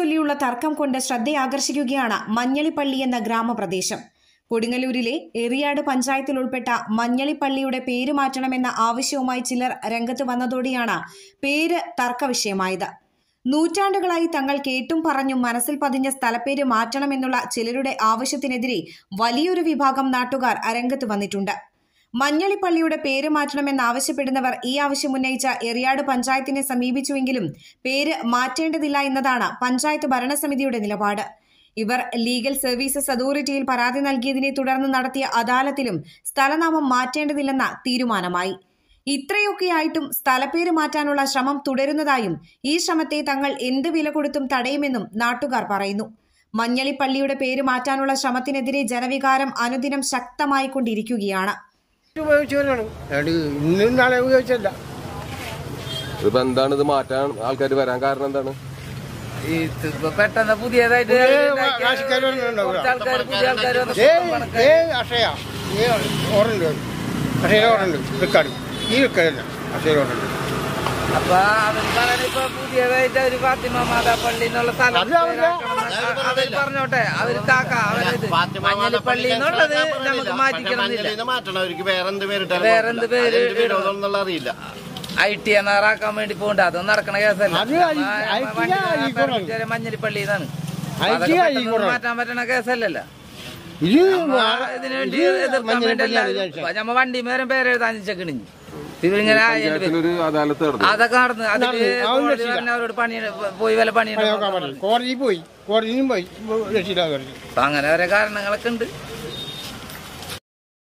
ചൊല്ലിയുള്ള തർക്കം കൊണ്ട് ശ്രദ്ധയാകർഷിക്കുകയാണ് മഞ്ഞളിപ്പള്ളി എന്ന ഗ്രാമപ്രദേശം കൊടുങ്ങല്ലൂരിലെ എറിയാട് പഞ്ചായത്തിൽ ഉൾപ്പെട്ട മഞ്ഞളിപ്പള്ളിയുടെ പേര് മാറ്റണമെന്ന ആവശ്യവുമായി ചിലർ രംഗത്ത് വന്നതോടെയാണ് പേര് തർക്കവിഷയമായത് നൂറ്റാണ്ടുകളായി തങ്ങൾ കേട്ടും പറഞ്ഞും മനസ്സിൽ പതിഞ്ഞ സ്ഥലപ്പേര് മാറ്റണമെന്നുള്ള ചിലരുടെ ആവശ്യത്തിനെതിരെ വലിയൊരു വിഭാഗം നാട്ടുകാർ രംഗത്ത് വന്നിട്ടുണ്ട് മഞ്ഞളിപ്പള്ളിയുടെ പേര് മാറ്റണമെന്നാവശ്യപ്പെടുന്നവർ ഈ ആവശ്യം ഉന്നയിച്ച എറിയാട് പഞ്ചായത്തിനെ സമീപിച്ചുവെങ്കിലും പേര് മാറ്റേണ്ടതില്ല എന്നതാണ് പഞ്ചായത്ത് ഭരണസമിതിയുടെ നിലപാട് ഇവർ ലീഗൽ സർവീസസ് അതോറിറ്റിയിൽ പരാതി നൽകിയതിനെ തുടർന്ന് നടത്തിയ അദാലത്തിലും സ്ഥലനാമം മാറ്റേണ്ടതില്ലെന്ന തീരുമാനമായി ഇത്രയൊക്കെയായിട്ടും സ്ഥലപ്പേര് മാറ്റാനുള്ള ശ്രമം തുടരുന്നതായും ഈ ശ്രമത്തെ തങ്ങൾ എന്ത് വില കൊടുത്തും തടയുമെന്നും നാട്ടുകാർ പറയുന്നു മഞ്ഞളിപ്പള്ളിയുടെ പേര് മാറ്റാനുള്ള ശ്രമത്തിനെതിരെ ജനവികാരം അനുദിനം ശക്തമായിക്കൊണ്ടിരിക്കുകയാണ് ഉപയോഗിച്ചവരാണ് അതുകൊണ്ട് ഇന്നും നാളെ ഉപയോഗിച്ചല്ല ഇതിപ്പോ എന്താണ് ഇത് മാറ്റാൻ ആൾക്കാർ വരാൻ കാരണം എന്താണ് ഇതിപ്പോ പെട്ടെന്ന് പുതിയതായിട്ട് ഉണ്ടാക്കിയ കാശിക്കാർ കുറച്ച് ആൾക്കാര് പുതിയ ആൾക്കാര് വന്ന് ഏ പണക്കാര്. ഏ അക്ഷയ ഏ ഓറുണ്ട് അക്ഷയ ഓറുണ്ട് റിക്കാർഡ് ഈ റിക്കാർഡ് അക്ഷയ ഓറുണ്ട് അപ്പൊ അവര് പറയണ ഇപ്പൊ പുതിയതായിട്ട് ഒരു ഫാത്തിമ മാതാ പള്ളി എന്നുള്ള സ്ഥലം അത് അവരുടെ- അവര് പറഞ്ഞോട്ടെ അവര് താക്ക അവരത് മഞ്ഞളിപ്പള്ളി എന്നുള്ളത് നമുക്ക് മാറ്റിക്കണമെന്നില്ല മാറ്റണം അവർക്ക് വേറെന്ത് പേരിട്ടാലും വേറെന്ത് പേര് അതെന്ത് വിരോധം എന്നുള്ള അറിയില്ല ഐ ടി എന്നാറാക്കാൻ വേണ്ടി പോകണ്ട അതൊന്നും നടക്കണ കേസല്ല അത് ഐ- ഐ ടി ആയിക്കോട്ടെ. മഞ്ഞളിപ്പള്ളി എന്നാണ് ഐ ടി അതൊക്കെ പെട്ടെന്ന് ആയിക്കോട്ടെ. മാറ്റാൻ പറ്റണ കേസല്ലല്ലോ ഇത് ഇതിനു വേണ്ടി എതിർക്കാൻ വേണ്ടി എല്ലാവരും നമ്മ വണ്ടി മേരം പേരെഴുതാൻ ചെക്കണിഞ്ഞു ഇതിങ്ങനെ ആയതിന്റെ പേര്. പഞ്ചായത്തിലൊരു അദാലത്ത് നടന്നു അതൊക്കെ നടന്ന് അതില് നടന്ന്. അതൊന്നും കോടതി രക്ഷില്ല. പറഞ്ഞവരോട് പണി പോയി വല്ല പണി പണിയൊക്കെ പറഞ്ഞു കോടതിയിൽ പോയി കോടതിയും പോയി രക്ഷിതാവ് പറഞ്ഞു അപ്പൊ അങ്ങനെ ഓരോ കാരണങ്ങളൊക്കെ ഉണ്ട്